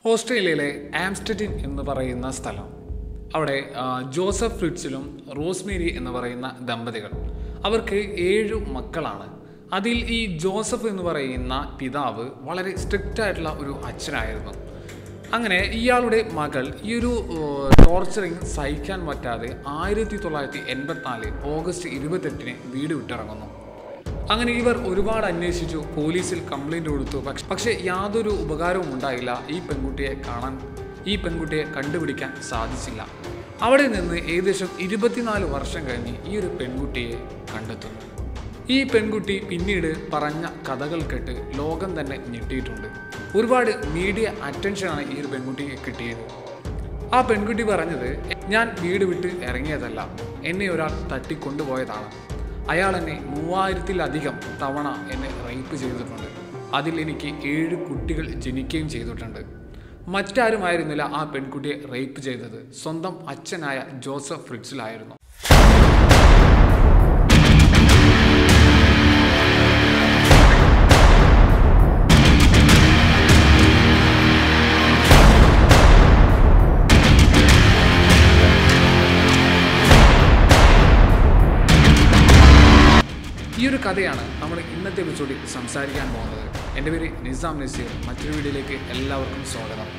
ഓസ്ട്രേലിയയിലെ ആംസ്റ്റഡിൻ എന്ന് പറയുന്ന സ്ഥലം അവിടെ ആ, ജോസഫ് ഫ്രിഡ്സിലും റോസ്മേരി എന്ന് പറയുന്ന ദമ്പതികൾ അവർക്ക് ഏഴു മക്കളാണ് അതിൽ ഈ ജോസഫ് എന്ന് പറയുന്ന പിതാവ് വളരെ സ്ട്രിക്റ്റ് ആയിട്ടുള്ള ഒരു അച്ഛനായിരുന്നു അങ്ങനെ ഇയാളുടെ മകൾ ഈ ഒരു ടോർച്ചറിങ് സഹിക്കാൻ പറ്റാതെ ആയിരത്തി തൊള്ളായിരത്തി എൺപത്തിനാല് ഓഗസ്റ്റ് ഇരുപത്തെട്ടിന് വീട് വിട്ടിറങ്ങുന്നു അങ്ങനെ ഇവർ ഒരുപാട് അന്വേഷിച്ചു പോലീസിൽ കംപ്ലൈന്റ് കൊടുത്തു പക്ഷ- പക്ഷേ യാതൊരു ഉപകാരവും ഉണ്ടായില്ല ഈ പെൺകുട്ടിയെ കാണാൻ ഈ പെൺകുട്ടിയെ കണ്ടുപിടിക്കാൻ സാധിച്ചില്ല അവിടെ നിന്ന് ഏകദേശം ഇരുപത്തിനാല് വർഷം കഴിഞ്ഞ് ഈ ഒരു പെൺകുട്ടിയെ കണ്ടെത്തുന്നു ഈ പെൺകുട്ടി പിന്നീട് പറഞ്ഞ കഥകൾ കേട്ട് ലോകം തന്നെ ഞെട്ടിയിട്ടുണ്ട് ഒരുപാട് മീഡിയ അറ്റൻഷനാണ് ഈ ഒരു പെൺകുട്ടിക്ക് കിട്ടിയത് ആ പെൺകുട്ടി പറഞ്ഞത് ഞാൻ വീട് വിട്ട് ഇറങ്ങിയതല്ല എന്നെ ഒരാൾ തട്ടിക്കൊണ്ടുപോയതാണ് അയാൾ എന്നെ മൂവായിരത്തിലധികം തവണ എന്നെ റേപ്പ് ചെയ്തിട്ടുണ്ട് അതിൽ എനിക്ക് ഏഴ് കുട്ടികൾ ജനിക്കുകയും ചെയ്തിട്ടുണ്ട് മറ്റാരുമായിരുന്നില്ല ആ പെൺകുട്ടിയെ റേപ്പ് ചെയ്തത് സ്വന്തം അച്ഛനായ ജോസഫ് ഫ്രിഡ്സിലായിരുന്നു ഈ ഒരു കഥയാണ് നമ്മൾ ഇന്നത്തെ എപ്പിസോഡിൽ സംസാരിക്കാൻ പോകുന്നത് എൻ്റെ പേര് നിസാം നസീർ മറ്റൊരു വീഡിയോയിലേക്ക് എല്ലാവർക്കും സ്വാഗതം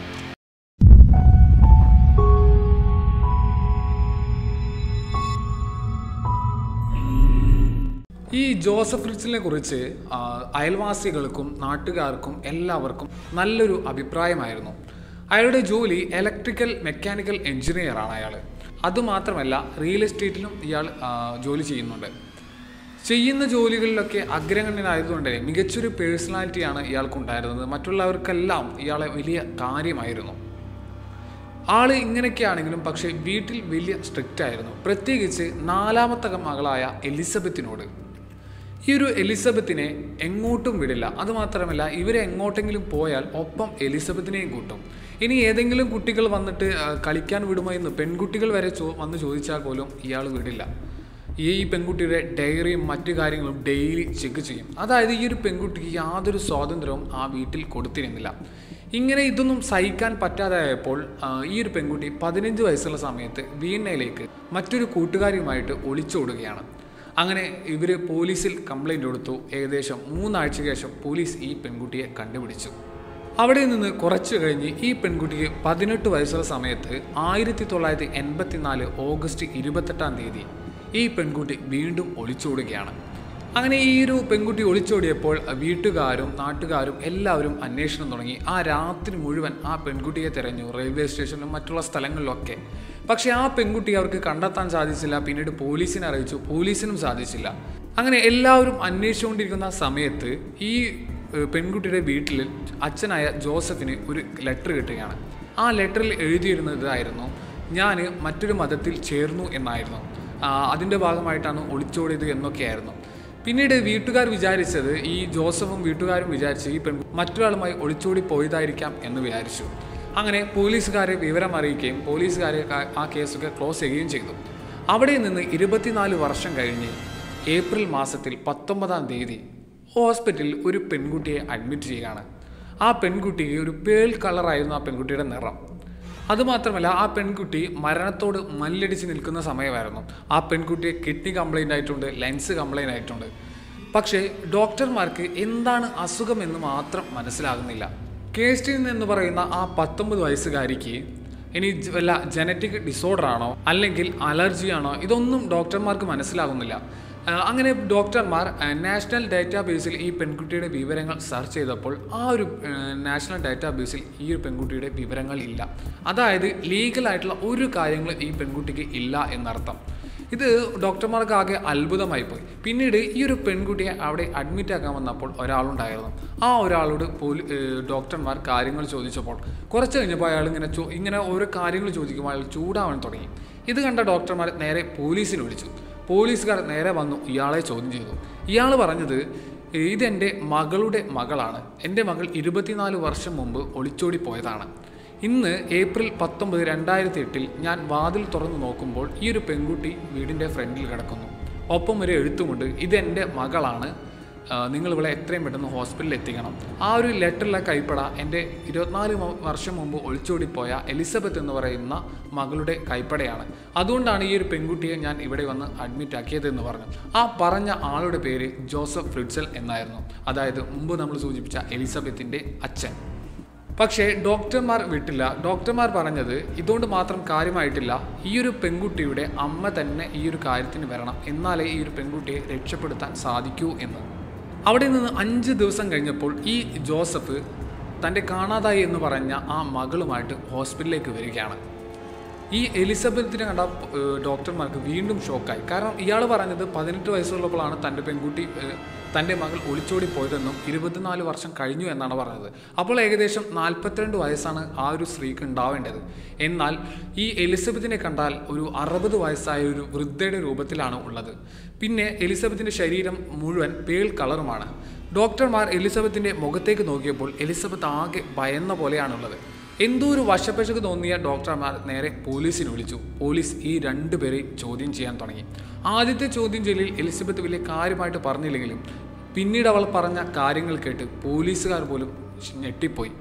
ഈ ജോസഫ് റിച്ചിനെ കുറിച്ച് ആ, അയൽവാസികൾക്കും നാട്ടുകാർക്കും എല്ലാവർക്കും നല്ലൊരു അഭിപ്രായമായിരുന്നു അയാളുടെ ജോലി ഇലക്ട്രിക്കൽ മെക്കാനിക്കൽ എഞ്ചിനീയറാണ് അയാൾ അതുമാത്രമല്ല റിയൽ എസ്റ്റേറ്റിലും ഇയാൾ ആ, ജോലി ചെയ്യുന്നുണ്ട് ചെയ്യുന്ന ജോലികളിലൊക്കെ അഗ്രഗണ്യനായതുകൊണ്ട് തന്നെ മികച്ചൊരു പേഴ്സണാലിറ്റിയാണ് ഇയാൾക്കുണ്ടായിരുന്നത് മറ്റുള്ളവർക്കെല്ലാം ഇയാളെ വലിയ കാര്യമായിരുന്നു ആള് ഇങ്ങനെയൊക്കെയാണെങ്കിലും പക്ഷേ വീട്ടിൽ വലിയ സ്ട്രിക്റ്റ് ആയിരുന്നു പ്രത്യേകിച്ച് നാലാമത്തെ മകളായ എലിസബത്തിനോട് ഈ ഒരു എലിസബത്തിനെ എങ്ങോട്ടും വിടില്ല അതുമാത്രമല്ല ഇവരെ എങ്ങോട്ടെങ്കിലും പോയാൽ ഒപ്പം എലിസബത്തിനെയും കൂട്ടും ഇനി ഏതെങ്കിലും കുട്ടികൾ വന്നിട്ട് ആ, കളിക്കാൻ വിടുമോ എന്ന് പെൺകുട്ടികൾ വരെ ചോ വന്ന് ചോദിച്ചാൽ പോലും ഇയാൾ വിടില്ല ഈ പെൺകുട്ടിയുടെ ഡയറിയും മറ്റു കാര്യങ്ങളും ഡെയിലി ചെക്ക് ചെയ്യും അതായത് ഈ ഒരു പെൺകുട്ടിക്ക് യാതൊരു സ്വാതന്ത്ര്യവും ആ വീട്ടിൽ കൊടുത്തിരുന്നില്ല ഇങ്ങനെ ഇതൊന്നും സഹിക്കാൻ പറ്റാതായപ്പോൾ ആ, ഈ ഒരു പെൺകുട്ടി പതിനഞ്ച് വയസ്സുള്ള സമയത്ത് വീണയിലേക്ക് മറ്റൊരു കൂട്ടുകാരിയുമായിട്ട് ഒളിച്ചോടുകയാണ് അങ്ങനെ ഇവർ പോലീസിൽ കംപ്ലൈൻറ്റ് കൊടുത്തു ഏകദേശം മൂന്നാഴ്ചയ്ക്ക് ശേഷം പോലീസ് ഈ പെൺകുട്ടിയെ കണ്ടുപിടിച്ചു അവിടെ നിന്ന് കുറച്ചു കഴിഞ്ഞ് ഈ പെൺകുട്ടിക്ക് പതിനെട്ട് വയസ്സുള്ള സമയത്ത് ആയിരത്തി തൊള്ളായിരത്തി എൺപത്തിനാല് ഓഗസ്റ്റ് ഇരുപത്തെട്ടാം തീയതി ഈ പെൺകുട്ടി വീണ്ടും ഒളിച്ചോടുകയാണ് അങ്ങനെ ഈ ഒരു പെൺകുട്ടി ഒളിച്ചോടിയപ്പോൾ വീട്ടുകാരും നാട്ടുകാരും എല്ലാവരും അന്വേഷണം തുടങ്ങി ആ രാത്രി മുഴുവൻ ആ പെൺകുട്ടിയെ തിരഞ്ഞു റെയിൽവേ സ്റ്റേഷനിലും മറ്റുള്ള സ്ഥലങ്ങളിലൊക്കെ പക്ഷേ ആ പെൺകുട്ടി അവർക്ക് കണ്ടെത്താൻ സാധിച്ചില്ല പിന്നീട് പോലീസിനെ അറിയിച്ചു പോലീസിനും സാധിച്ചില്ല അങ്ങനെ എല്ലാവരും അന്വേഷിച്ചുകൊണ്ടിരിക്കുന്ന സമയത്ത് ഈ ഏഹ്, പെൺകുട്ടിയുടെ വീട്ടിൽ അച്ഛനായ ജോസഫിന് ഒരു ലെറ്റർ കിട്ടുകയാണ് ആ ലെറ്ററിൽ എഴുതിയിരുന്നത് ഇതായിരുന്നു ഞാൻ മറ്റൊരു മതത്തിൽ ചേർന്നു എന്നായിരുന്നു ആ, അതിൻ്റെ ഭാഗമായിട്ടാണ് ഒളിച്ചോടിയത് എന്നൊക്കെയായിരുന്നു പിന്നീട് വീട്ടുകാർ വിചാരിച്ചത് ഈ ജോസഫും വീട്ടുകാരും വിചാരിച്ച് ഈ പെൺ മറ്റൊരാളുമായി ഒളിച്ചോടി പോയതായിരിക്കാം എന്ന് വിചാരിച്ചു അങ്ങനെ പോലീസുകാരെ വിവരം അറിയിക്കുകയും പോലീസുകാരെ ക- ആ കേസൊക്കെ ക്ലോസ് ചെയ്യുകയും ചെയ്തു അവിടെ നിന്ന് ഇരുപത്തിനാല് വർഷം കഴിഞ്ഞ് ഏപ്രിൽ മാസത്തിൽ പത്തൊമ്പതാം തീയതി ഹോസ്പിറ്റലിൽ ഒരു പെൺകുട്ടിയെ അഡ്മിറ്റ് ചെയ്യുകയാണ് ആ പെൺകുട്ടിക്ക് ഒരു പേൾ കളറായിരുന്നു ആ പെൺകുട്ടിയുടെ നിറം അതുമാത്രമല്ല ആ പെൺകുട്ടി മരണത്തോട് മല്ലടിച്ച് നിൽക്കുന്ന സമയമായിരുന്നു ആ പെൺകുട്ടിയെ കിഡ്നി കംപ്ലൈൻ്റ് ആയിട്ടുണ്ട് ലെൻസ് കംപ്ലൈൻ്റ് ആയിട്ടുണ്ട് പക്ഷേ ഡോക്ടർമാർക്ക് എന്താണ് അസുഖം എന്ന് മാത്രം മനസ്സിലാകുന്നില്ല കേസ്റ്റിൻ എന്ന് പറയുന്ന ആ പത്തൊമ്പത് വയസ്സുകാരിക്ക് ഇനി ജ- വല്ല ജനറ്റിക് ഡിസോർഡർ ആണോ അല്ലെങ്കിൽ അലർജി ആണോ ഇതൊന്നും ഡോക്ടർമാർക്ക് മനസ്സിലാകുന്നില്ല ആ, അങ്ങനെ ഡോക്ടർമാർ ആ, നാഷണൽ ഡാറ്റാബേസിൽ ഈ പെൺകുട്ടിയുടെ വിവരങ്ങൾ സെർച്ച് ചെയ്തപ്പോൾ ആ ഒരു ആ, നാഷണൽ ഡാറ്റാബേസിൽ ഈ ഒരു പെൺകുട്ടിയുടെ വിവരങ്ങൾ ഇല്ല അതായത് ലീഗലായിട്ടുള്ള ഒരു കാര്യങ്ങൾ ഈ പെൺകുട്ടിക്ക് ഇല്ല എന്നർത്ഥം ഇത് ഡോക്ടർമാർക്ക് ആകെ അത്ഭുതമായി പോയി പിന്നീട് ഈ ഒരു പെൺകുട്ടിയെ അവിടെ അഡ്മിറ്റ് ആക്കാൻ വന്നപ്പോൾ ഒരാളുണ്ടായിരുന്നു ആ ഒരാളോട് പോലീ ഏഹ് ഡോക്ടർമാർ കാര്യങ്ങൾ ചോദിച്ചപ്പോൾ കുറച്ച് കഴിഞ്ഞപ്പോൾ അയാൾ ഇങ്ങനെ ചോ ഇങ്ങനെ ഓരോ കാര്യങ്ങൾ ചോദിക്കുമ്പോൾ അയാൾ ചൂടാവാൻ തുടങ്ങി ഇത് കണ്ട ഡോക്ടർമാർ നേരെ പോലീസിനെ വിളിച്ചു പോലീസുകാർ നേരെ വന്നു ഇയാളെ ചോദ്യം ചെയ്തു ഇയാൾ പറഞ്ഞത് ഇതെൻ്റെ മകളുടെ മകളാണ് എൻ്റെ മകൾ ഇരുപത്തിനാല് വർഷം മുമ്പ് ഒളിച്ചോടി പോയതാണ് ഇന്ന് ഏപ്രിൽ പത്തൊമ്പത് രണ്ടായിരത്തി എട്ടിൽ ഞാൻ വാതിൽ തുറന്നു നോക്കുമ്പോൾ ഈ ഒരു പെൺകുട്ടി വീടിൻ്റെ ഫ്രണ്ടിൽ കിടക്കുന്നു ഒപ്പം ഒരു എഴുത്തുമുണ്ട് ഇതെൻ്റെ മകളാണ് ആ, നിങ്ങൾ ഇവിടെ എത്രയും പെട്ടെന്ന് ഹോസ്പിറ്റലിൽ എത്തിക്കണം ആ ഒരു ലെറ്ററിലെ കൈപ്പട എൻ്റെ ഇരുപത്തിനാല് മ- വർഷം മുമ്പ് ഒളിച്ചോടിപ്പോയ എലിസബത്ത് എന്ന് പറയുന്ന മകളുടെ കൈപ്പടയാണ് അതുകൊണ്ടാണ് ഈ ഒരു പെൺകുട്ടിയെ ഞാൻ ഇവിടെ വന്ന് അഡ്മിറ്റ് ആക്കിയത് എന്ന് പറഞ്ഞു ആ പറഞ്ഞ ആളുടെ പേര് ജോസഫ് ഫ്രിഡ്സൽ എന്നായിരുന്നു അതായത് മുമ്പ് നമ്മൾ സൂചിപ്പിച്ച എലിസബത്തിൻ്റെ അച്ഛൻ പക്ഷേ ഡോക്ടർമാർ വിട്ടില്ല ഡോക്ടർമാർ പറഞ്ഞത് ഇതുകൊണ്ട് മാത്രം കാര്യമായിട്ടില്ല ഈ ഒരു പെൺകുട്ടിയുടെ അമ്മ തന്നെ ഈ ഒരു കാര്യത്തിന് വരണം എന്നാലേ ഈ ഒരു പെൺകുട്ടിയെ രക്ഷപ്പെടുത്താൻ സാധിക്കൂ എന്ന് അവിടെ നിന്ന് അഞ്ച് ദിവസം കഴിഞ്ഞപ്പോൾ ഈ ജോസഫ് തൻ്റെ കാണാതായി എന്ന് പറഞ്ഞ ആ മകളുമായിട്ട് ഹോസ്പിറ്റലിലേക്ക് വരികയാണ് ഈ എലിസബത്തിനെ കണ്ട ഏഹ്, ഡോക്ടർമാർക്ക് വീണ്ടും ഷോക്കായി കാരണം ഇയാൾ പറഞ്ഞത് പതിനെട്ട് വയസ്സുള്ളപ്പോഴാണ് തൻ്റെ പെൺകുട്ടി ഏഹ്, തൻ്റെ മകൾ ഒളിച്ചോടി പോയതെന്നും ഇരുപത്തിനാല് വർഷം കഴിഞ്ഞു എന്നാണ് പറഞ്ഞത് അപ്പോൾ ഏകദേശം നാൽപ്പത്തിരണ്ട് വയസ്സാണ് ആ ഒരു സ്ത്രീക്ക് ഉണ്ടാവേണ്ടത് എന്നാൽ ഈ എലിസബത്തിനെ കണ്ടാൽ ഒരു അറുപത് വയസ്സായ ഒരു വൃദ്ധയുടെ രൂപത്തിലാണ് ഉള്ളത് പിന്നെ എലിസബത്തിൻ്റെ ശരീരം മുഴുവൻ പേൾ കളറുമാണ് ഡോക്ടർമാർ എലിസബത്തിൻ്റെ മുഖത്തേക്ക് നോക്കിയപ്പോൾ എലിസബത്ത് ആകെ ഭയന്ന പോലെയാണുള്ളത് എന്തോ ഒരു വശപ്പശക് തോന്നിയ ഡോക്ടർമാർ നേരെ പോലീസിനെ വിളിച്ചു പോലീസ് ഈ രണ്ടുപേരെയും ചോദ്യം ചെയ്യാൻ തുടങ്ങി ആദ്യത്തെ ചോദ്യം ചെയ്യലിൽ എലിസബത്ത് വലിയ കാര്യമായിട്ട് പറഞ്ഞില്ലെങ്കിലും പിന്നീട് അവൾ പറഞ്ഞ കാര്യങ്ങൾ കേട്ട് പോലീസുകാർ പോലും ഞെട്ടിപ്പോയി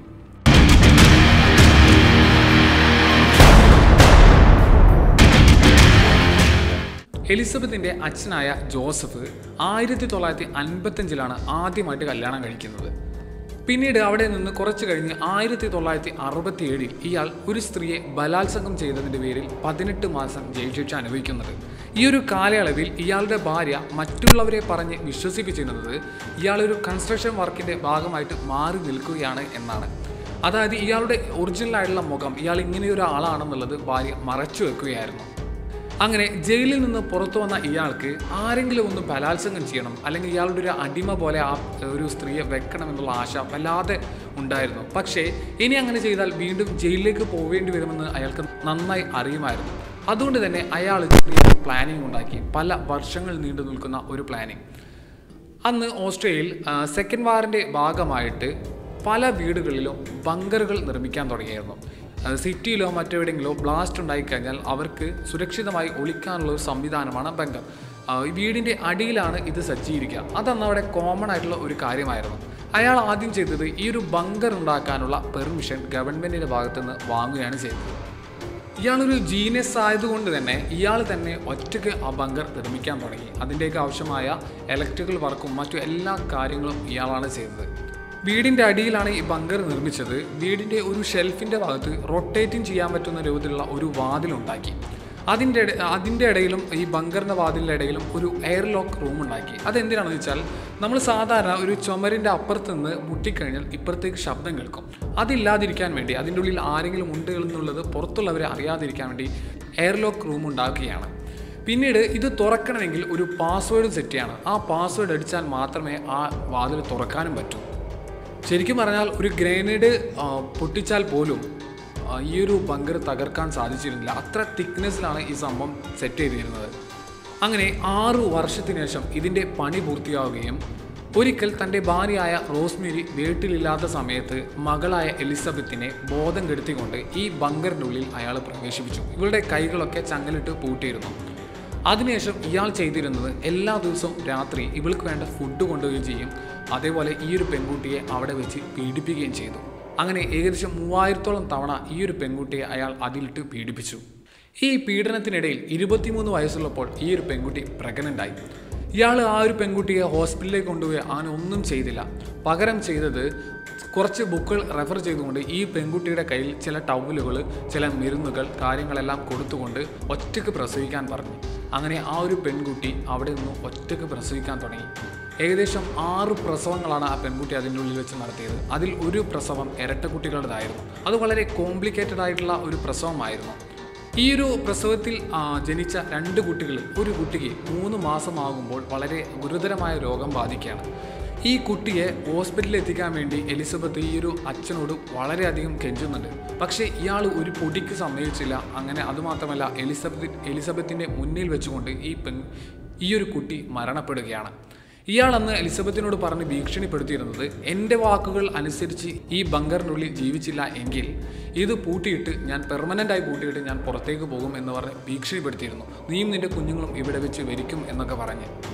എലിസബത്തിന്റെ അച്ഛനായ ജോസഫ് ആയിരത്തി തൊള്ളായിരത്തി അൻപത്തഞ്ചിലാണ് ആദ്യമായിട്ട് കല്യാണം കഴിക്കുന്നത് പിന്നീട് അവിടെ നിന്ന് കുറച്ച് കഴിഞ്ഞ് ആയിരത്തി തൊള്ളായിരത്തി അറുപത്തി ഏഴിൽ ഇയാൾ ഒരു സ്ത്രീയെ ബലാത്സംഗം ചെയ്തതിൻ്റെ പേരിൽ പതിനെട്ട് മാസം ജയിൽ ശിക്ഷ അനുഭവിക്കുന്നത് ഈ ഒരു കാലയളവിൽ ഇയാളുടെ ഭാര്യ മറ്റുള്ളവരെ പറഞ്ഞ് വിശ്വസിപ്പിച്ചിരുന്നത് ഇയാളൊരു കൺസ്ട്രക്ഷൻ വർക്കിൻ്റെ ഭാഗമായിട്ട് മാറി നിൽക്കുകയാണ് എന്നാണ് അതായത് ഇയാളുടെ ഒറിജിനൽ ആയിട്ടുള്ള മുഖം ഇയാൾ ഇങ്ങനെയൊരു ആളാണെന്നുള്ളത് ഭാര്യ മറച്ചു വെക്കുകയായിരുന്നു അങ്ങനെ ജയിലിൽ നിന്ന് പുറത്തു വന്ന ഇയാൾക്ക് ആരെങ്കിലും ഒന്ന് ബലാത്സംഗം ചെയ്യണം അല്ലെങ്കിൽ ഇയാളുടെ ഒരു അടിമ പോലെ ആ ഒരു സ്ത്രീയെ വെക്കണം എന്നുള്ള ആശ വല്ലാതെ ഉണ്ടായിരുന്നു പക്ഷേ ഇനി അങ്ങനെ ചെയ്താൽ വീണ്ടും ജയിലിലേക്ക് പോവേണ്ടി വരുമെന്ന് അയാൾക്ക് നന്നായി അറിയുമായിരുന്നു അതുകൊണ്ട് തന്നെ അയാൾ ചെറിയ പ്ലാനിങ് ഉണ്ടാക്കി പല വർഷങ്ങൾ നീണ്ടു നിൽക്കുന്ന ഒരു പ്ലാനിങ് അന്ന് ഓസ്ട്രേലിയയിൽ ആ, സെക്കൻഡ് വാറിൻ്റെ ഭാഗമായിട്ട് പല വീടുകളിലും ബങ്കറുകൾ നിർമ്മിക്കാൻ തുടങ്ങിയിരുന്നു ആ, സിറ്റിയിലോ മറ്റെവിടെയെങ്കിലോ ബ്ലാസ്റ്റ് ഉണ്ടായിക്കഴിഞ്ഞാൽ അവർക്ക് സുരക്ഷിതമായി ഒളിക്കാനുള്ള ഒരു സംവിധാനമാണ് ബങ്കർ ആ, ഈ വീടിൻ്റെ അടിയിലാണ് ഇത് സജ്ജീകരിക്കുക അതന്ന് അവിടെ കോമൺ ആയിട്ടുള്ള ഒരു കാര്യമായിരുന്നു അയാൾ ആദ്യം ചെയ്തത് ഈ ഒരു ബങ്കർ ഉണ്ടാക്കാനുള്ള പെർമിഷൻ ഗവൺമെൻറ്റിൻ്റെ ഭാഗത്തുനിന്ന് വാങ്ങുകയാണ് ചെയ്തത് ഇയാളൊരു ജീനിയസ് ആയതുകൊണ്ട് തന്നെ ഇയാൾ തന്നെ ഒറ്റയ്ക്ക് ആ ബങ്കർ നിർമ്മിക്കാൻ തുടങ്ങി അതിൻ്റെയൊക്കെ ആവശ്യമായ ഇലക്ട്രിക്കൽ വർക്കും മറ്റു എല്ലാ കാര്യങ്ങളും ഇയാളാണ് ചെയ്തത് വീടിൻ്റെ അടിയിലാണ് ഈ ബങ്കർ നിർമ്മിച്ചത് വീടിൻ്റെ ഒരു ഷെൽഫിൻ്റെ ഭാഗത്ത് റൊട്ടേറ്റിംഗ് ചെയ്യാൻ പറ്റുന്ന രൂപത്തിലുള്ള ഒരു വാതിലുണ്ടാക്കി അതിൻ്റെ ഇട- അതിൻ്റെ ഇടയിലും ഈ ബങ്കറിൻ്റെ വാതിലിൻ്റെ ഇടയിലും ഒരു എയർ ലോക്ക് റൂം ഉണ്ടാക്കി അതെന്തിനാണെന്ന് വെച്ചാൽ നമ്മൾ സാധാരണ ഒരു ചുമരിൻ്റെ അപ്പുറത്ത് നിന്ന് മുട്ടിക്കഴിഞ്ഞാൽ ഇപ്പുറത്തേക്ക് ശബ്ദം കേൾക്കും അതില്ലാതിരിക്കാൻ വേണ്ടി അതിൻ്റെ ഉള്ളിൽ ആരെങ്കിലും ഉണ്ട് എന്നുള്ളത് പുറത്തുള്ളവരെ അറിയാതിരിക്കാൻ വേണ്ടി എയർ ലോക്ക് റൂം ഉണ്ടാക്കുകയാണ് പിന്നീട് ഇത് തുറക്കണമെങ്കിൽ ഒരു പാസ്വേഡ് സെറ്റ് ചെയ്യണം ആ പാസ്വേഡ് അടിച്ചാൽ മാത്രമേ ആ വാതിൽ തുറക്കാനും പറ്റൂ ശരിക്കും പറഞ്ഞാൽ ഒരു ഗ്രനേഡ് ആ, പൊട്ടിച്ചാൽ പോലും ആ, ഈ ഒരു ബങ്കർ തകർക്കാൻ സാധിച്ചിരുന്നില്ല അത്ര തിക്നെസ്സിലാണ് ഈ സംഭവം സെറ്റ് ചെയ്തിരുന്നത് അങ്ങനെ ആറു വർഷത്തിന് ശേഷം ഇതിൻ്റെ പണി പൂർത്തിയാവുകയും ഒരിക്കൽ തൻ്റെ ഭാര്യയായ റോസ്മേരി വീട്ടിലില്ലാത്ത സമയത്ത് മകളായ എലിസബത്തിനെ ബോധം കെടുത്തിക്കൊണ്ട് ഈ ബങ്കറിനുള്ളിൽ അയാൾ പ്രവേശിപ്പിച്ചു ഇവളുടെ കൈകളൊക്കെ ചങ്ങലിട്ട് പൂട്ടിയിരുന്നു അതിനുശേഷം ഇയാൾ ചെയ്തിരുന്നത് എല്ലാ ദിവസവും രാത്രി ഇവൾക്ക് വേണ്ട ഫുഡ് കൊണ്ടുപോവുകയും ചെയ്യും അതേപോലെ ഈ ഒരു പെൺകുട്ടിയെ അവിടെ വെച്ച് പീഡിപ്പിക്കുകയും ചെയ്തു അങ്ങനെ ഏകദേശം മൂവായിരത്തോളം തവണ ഈ ഒരു പെൺകുട്ടിയെ അയാൾ അതിലിട്ട് പീഡിപ്പിച്ചു ഈ പീഡനത്തിനിടയിൽ ഇരുപത്തിമൂന്ന് വയസ്സുള്ളപ്പോൾ ഈ ഒരു പെൺകുട്ടി പ്രഗ്നൻ്റ് ആയി ഇയാൾ ആ ഒരു പെൺകുട്ടിയെ ഹോസ്പിറ്റലിലേക്ക് കൊണ്ടുപോയി അങ്ങനെ ഒന്നും ചെയ്തില്ല പകരം ചെയ്തത് കുറച്ച് ബുക്കുകൾ റെഫർ ചെയ്തുകൊണ്ട് ഈ പെൺകുട്ടിയുടെ കയ്യിൽ ചില ടവലുകൾ ചില മരുന്നുകൾ കാര്യങ്ങളെല്ലാം കൊടുത്തുകൊണ്ട് ഒറ്റയ്ക്ക് പ്രസവിക്കാൻ പറഞ്ഞു അങ്ങനെ ആ ഒരു പെൺകുട്ടി അവിടെ നിന്ന് ഒറ്റയ്ക്ക് പ്രസവിക്കാൻ തുടങ്ങി ഏകദേശം ആറ് പ്രസവങ്ങളാണ് ആ പെൺകുട്ടി അതിൻ്റെ ഉള്ളിൽ വെച്ച് നടത്തിയത് അതിൽ ഒരു പ്രസവം ഇരട്ടക്കുട്ടികളുടേതായിരുന്നു അത് വളരെ കോംപ്ലിക്കേറ്റഡ് ആയിട്ടുള്ള ഒരു പ്രസവമായിരുന്നു ഈ ഒരു പ്രസവത്തിൽ ആ, ജനിച്ച രണ്ട് കുട്ടികളിൽ ഒരു കുട്ടിക്ക് മൂന്ന് മാസമാകുമ്പോൾ വളരെ ഗുരുതരമായ രോഗം ബാധിക്കുകയാണ് ഈ കുട്ടിയെ ഹോസ്പിറ്റലിൽ എത്തിക്കാൻ വേണ്ടി എലിസബത്ത് ഈ ഒരു അച്ഛനോട് വളരെയധികം കെഞ്ചുന്നുണ്ട് പക്ഷേ ഇയാൾ ഒരു പൊടിക്ക് സമ്മതിച്ചില്ല അങ്ങനെ അതുമാത്രമല്ല എലിസബത്ത് എലിസബത്തിൻ്റെ മുന്നിൽ വെച്ചുകൊണ്ട് ഈ പെൺ ഈ ഒരു കുട്ടി മരണപ്പെടുകയാണ് ഇയാൾ അന്ന് എലിസബത്തിനോട് പറഞ്ഞ് ഭീഷണിപ്പെടുത്തിയിരുന്നത് എൻ്റെ വാക്കുകൾ അനുസരിച്ച് ഈ ബങ്കറിനുള്ളിൽ ജീവിച്ചില്ല എങ്കിൽ ഇത് പൂട്ടിയിട്ട് ഞാൻ പെർമനൻ്റ് ആയി പൂട്ടിയിട്ട് ഞാൻ പുറത്തേക്ക് പോകും എന്ന് പറഞ്ഞ് ഭീഷണിപ്പെടുത്തിയിരുന്നു നീയും നിന്റെ കുഞ്ഞുങ്ങളും ഇവിടെ വെച്ച് വരിക്കും എന്നൊക്കെ പറഞ്ഞ്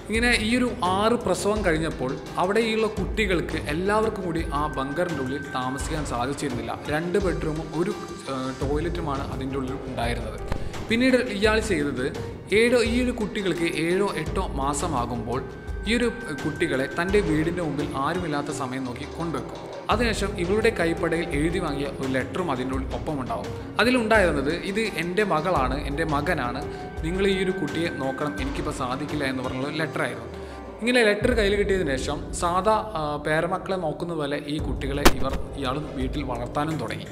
ഇങ്ങനെ ഈ ഒരു ആറ് പ്രസവം കഴിഞ്ഞപ്പോൾ അവിടെയുള്ള കുട്ടികൾക്ക് എല്ലാവർക്കും കൂടി ആ ബങ്കറിൻ്റെ ഉള്ളിൽ താമസിക്കാൻ സാധിച്ചിരുന്നില്ല രണ്ട് ബെഡ്റൂമും ഒരു ഏഹ്, ടോയ്ലറ്റുമാണ് അതിൻ്റെ ഉള്ളിൽ ഉണ്ടായിരുന്നത് പിന്നീട് ഇയാൾ ചെയ്തത് ഏഴോ ഈ ഒരു കുട്ടികൾക്ക് ഏഴോ എട്ടോ മാസമാകുമ്പോൾ ഈ ഒരു കുട്ടികളെ തൻ്റെ വീടിൻ്റെ മുമ്പിൽ ആരുമില്ലാത്ത സമയം നോക്കി കൊണ്ടുവെക്കും അതിനുശേഷം ഇവളുടെ കൈപ്പടയിൽ എഴുതി വാങ്ങിയ ഒരു ലെറ്ററും അതിൻ്റെ ഉള്ളിൽ ഒപ്പമുണ്ടാവും അതിലുണ്ടായിരുന്നത് ഇത് എൻ്റെ മകളാണ് എൻ്റെ മകനാണ് നിങ്ങൾ ഈ ഒരു കുട്ടിയെ നോക്കണം എനിക്കിപ്പോൾ സാധിക്കില്ല എന്ന് പറഞ്ഞുള്ള ലെറ്ററായിരുന്നു ഇങ്ങനെ ലെറ്റർ കയ്യിൽ കിട്ടിയതിന് ശേഷം സാധാ ആ, പേരമക്കളെ നോക്കുന്ന പോലെ ഈ കുട്ടികളെ ഇവർ ഇയാൾ വീട്ടിൽ വളർത്താനും തുടങ്ങി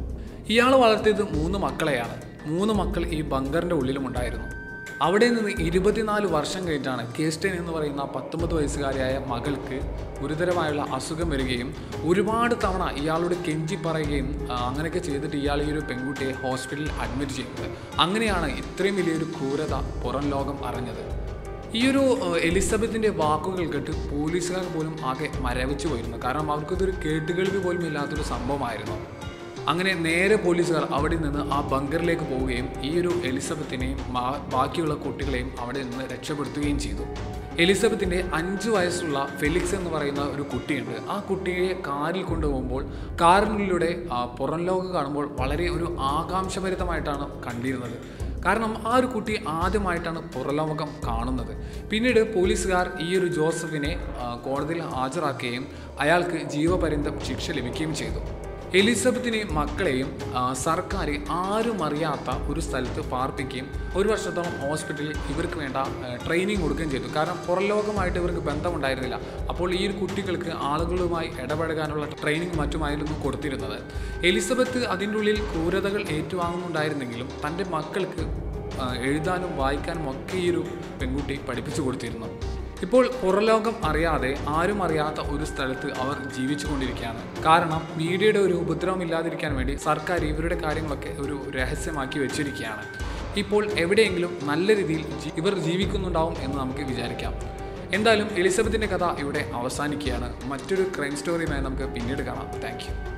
ഇയാൾ വളർത്തിയത് മൂന്ന് മക്കളെയാണ് മൂന്ന് മക്കൾ ഈ ബങ്കറിൻ്റെ ഉള്ളിലും ഉണ്ടായിരുന്നു അവിടെ നിന്ന് ഇരുപത്തിനാല് വർഷം കഴിഞ്ഞിട്ടാണ് കേസ്റ്റൻ എന്ന് പറയുന്ന പത്തൊമ്പത് വയസ്സുകാരിയായ മകൾക്ക് ഗുരുതരമായുള്ള അസുഖം വരികയും ഒരുപാട് തവണ ഇയാളോട് കെഞ്ചി പറയുകയും ആ, അങ്ങനെയൊക്കെ ചെയ്തിട്ട് ഇയാൾ ഈ ഒരു പെൺകുട്ടിയെ ഹോസ്പിറ്റലിൽ അഡ്മിറ്റ് ചെയ്യുന്നത് അങ്ങനെയാണ് ഇത്രയും വലിയൊരു ക്രൂരത പുറം ലോകം അറിഞ്ഞത് ഈ ഒരു ഏഹ്, എലിസബത്തിൻ്റെ വാക്കുകൾ കേട്ട് പോലീസുകാർ പോലും ആകെ മരവിച്ചു പോയിരുന്നു കാരണം അവർക്കിതൊരു കേട്ടുകേൾവി പോലും ഇല്ലാത്തൊരു സംഭവമായിരുന്നു അങ്ങനെ നേരെ പോലീസുകാർ അവിടെ നിന്ന് ആ ബങ്കറിലേക്ക് പോവുകയും ഈ ഒരു എലിസബത്തിനെയും ബാ- ബാക്കിയുള്ള കുട്ടികളെയും അവിടെ നിന്ന് രക്ഷപ്പെടുത്തുകയും ചെയ്തു എലിസബത്തിൻ്റെ അഞ്ച് വയസ്സുള്ള ഫെലിക്സ് എന്ന് പറയുന്ന ഒരു കുട്ടിയുണ്ട് ആ കുട്ടിയെ കാറിൽ കൊണ്ടുപോകുമ്പോൾ കാറിനുള്ളിലൂടെ ആ, പുറം ലോകം കാണുമ്പോൾ വളരെ ഒരു ആകാംക്ഷഭരിതമായിട്ടാണ് കണ്ടിരുന്നത് കാരണം ആ ഒരു കുട്ടി ആദ്യമായിട്ടാണ് പുറലോകം കാണുന്നത് പിന്നീട് പോലീസുകാർ ഈ ഒരു ജോസഫിനെ ആ, കോടതിയിൽ ഹാജരാക്കുകയും അയാൾക്ക് ജീവപര്യന്തം ശിക്ഷ ലഭിക്കുകയും ചെയ്തു എലിസബത്തിനെയും മക്കളെയും ആ, സർക്കാർ ആരും അറിയാത്ത ഒരു സ്ഥലത്ത് പാർപ്പിക്കുകയും ഒരു വർഷത്തോളം ഹോസ്പിറ്റലിൽ ഇവർക്ക് വേണ്ട ട്രെയിനിങ് കൊടുക്കുകയും ചെയ്തു കാരണം പുറംലോകമായിട്ട് ഇവർക്ക് ബന്ധമുണ്ടായിരുന്നില്ല അപ്പോൾ ഈ ഒരു കുട്ടികൾക്ക് ആളുകളുമായി ഇടപഴകാനുള്ള ട്രെയിനിങ് മറ്റുമായിരുന്നു കൊടുത്തിരുന്നത് എലിസബത്ത് അതിൻ്റെ ഉള്ളിൽ ക്രൂരതകൾ ഏറ്റുവാങ്ങുന്നുണ്ടായിരുന്നെങ്കിലും തൻ്റെ മക്കൾക്ക് ആ, എഴുതാനും വായിക്കാനും ഒക്കെ ഈ ഒരു പെൺകുട്ടി പഠിപ്പിച്ചു കൊടുത്തിരുന്നു ഇപ്പോൾ പുറലോകം അറിയാതെ ആരും അറിയാത്ത ഒരു സ്ഥലത്ത് അവർ ജീവിച്ചു കൊണ്ടിരിക്കുകയാണ് കാരണം മീഡിയയുടെ ഒരു ഉപദ്രവം ഇല്ലാതിരിക്കാൻ വേണ്ടി സർക്കാർ ഇവരുടെ കാര്യങ്ങളൊക്കെ ഒരു രഹസ്യമാക്കി വെച്ചിരിക്കുകയാണ് ഇപ്പോൾ എവിടെയെങ്കിലും നല്ല രീതിയിൽ ജി- ഇവർ ജീവിക്കുന്നുണ്ടാവും എന്ന് നമുക്ക് വിചാരിക്കാം എന്തായാലും എലിസബത്തിൻ്റെ കഥ ഇവിടെ അവസാനിക്കുകയാണ് മറ്റൊരു ക്രൈം സ്റ്റോറിയുമായി നമുക്ക് പിന്നീട് കാണാം താങ്ക്